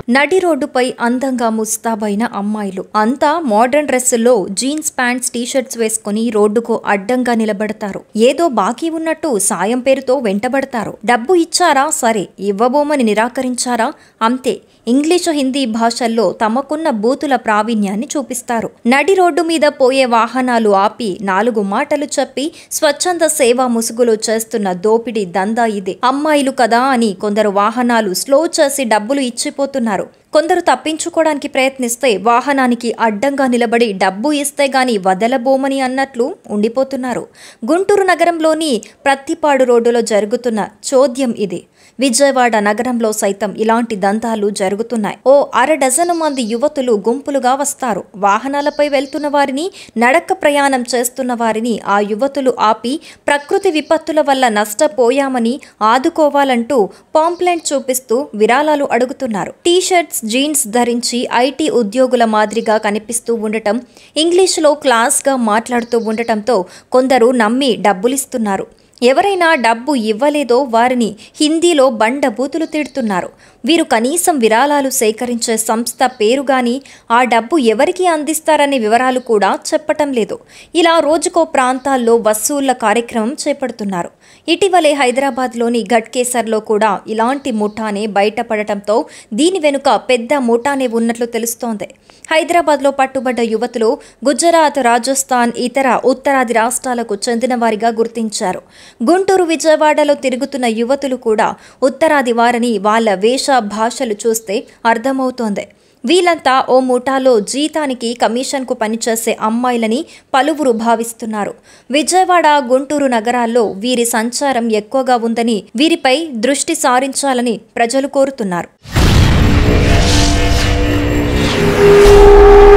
నడి రోడ్డుపై అందంగా ముస్తాబైన అమ్మాయిలు అంతా మోడర్న్ డ్రెస్సుల్లో జీన్స్ ప్యాంట్స్ టీషర్ట్స్ వేసుకుని రోడ్డుకు అడ్డంగా నిలబడతారు ఏదో బాకీ ఉన్నట్టు సాయం పేరుతో వెంటబడతారు డబ్బు ఇచ్చారా సరే ఇవ్వబోమని నిరాకరించారా అంతే ఇంగ్లీషు హిందీ భాషల్లో తమకున్న బూతుల ప్రావీణ్యాన్ని చూపిస్తారు నడి రోడ్డు మీద పోయే వాహనాలు ఆపి నాలుగు మాటలు చెప్పి స్వచ్ఛంద సేవా ముసుగులో చేస్తున్న దోపిడీ దందా ఇదే అమ్మాయిలు కదా అని కొందరు వాహనాలు స్లో చేసి డబ్బులు ఇచ్చిపోతున్నారు కొందరు తప్పించుకోవడానికి ప్రయత్నిస్తే వాహనానికి అడ్డంగా నిలబడి డబ్బు ఇస్తే గాని వదలబోమని అన్నట్లు ఉండిపోతున్నారు గుంటూరు నగరంలోని ప్రత్తిపాడు రోడ్డులో జరుగుతున్న చోద్యం ఇది విజయవాడ నగరంలో సైతం ఇలాంటి దంతాలు జరుగుతున్నాయి ఓ అర డజను మంది యువతులు గుంపులుగా వస్తారు వాహనాలపై వెళ్తున్న వారిని నడక ప్రయాణం చేస్తున్న వారిని ఆ యువతులు ఆపి ప్రకృతి విపత్తుల వల్ల నష్టపోయామని ఆదుకోవాలంటూ పాంప్లెంట్ చూపిస్తూ విరాళాలు అడుగుతున్నారు టీషర్ట్స్ జీన్స్ ధరించి ఐటీ ఉద్యోగుల మాదిరిగా కనిపిస్తూ ఉండటం ఇంగ్లీషులో క్లాస్గా మాట్లాడుతూ ఉండటంతో కొందరు నమ్మి డబ్బులిస్తున్నారు ఎవరైనా డబ్బు ఇవ్వలేదో వారిని హిందీలో బండబూతులు తిడుతున్నారు వీరు కనీసం విరాళాలు సేకరించే సంస్థ పేరు గాని ఆ డబ్బు ఎవరికి అందిస్తారనే వివరాలు కూడా చెప్పటం లేదు ఇలా రోజుకో ప్రాంతాల్లో వసూళ్ల కార్యక్రమం చేపడుతున్నారు ఇటీవలే హైదరాబాద్లోని ఘట్కేసర్లో కూడా ఇలాంటి ముఠానే బయటపడటంతో దీని వెనుక పెద్ద ముఠానే ఉన్నట్లు తెలుస్తోంది హైదరాబాద్లో పట్టుబడ్డ యువతులు గుజరాత్ రాజస్థాన్ ఇతర ఉత్తరాది రాష్ట్రాలకు చెందిన వారిగా గుర్తించారు గుంటూరు విజయవాడలో తిరుగుతున్న యువతులు కూడా ఉత్తరాది వారని వాళ్ళ వేష భాషలు చూస్తే అర్థమవుతోంది వీళ్ళంతా ఓ ముఠాలో జీతానికి కమిషన్కు పనిచేసే అమ్మాయిలని పలువురు భావిస్తున్నారు విజయవాడ గుంటూరు నగరాల్లో వీరి సంచారం ఎక్కువగా ఉందని వీరిపై దృష్టి సారించాలని ప్రజలు కోరుతున్నారు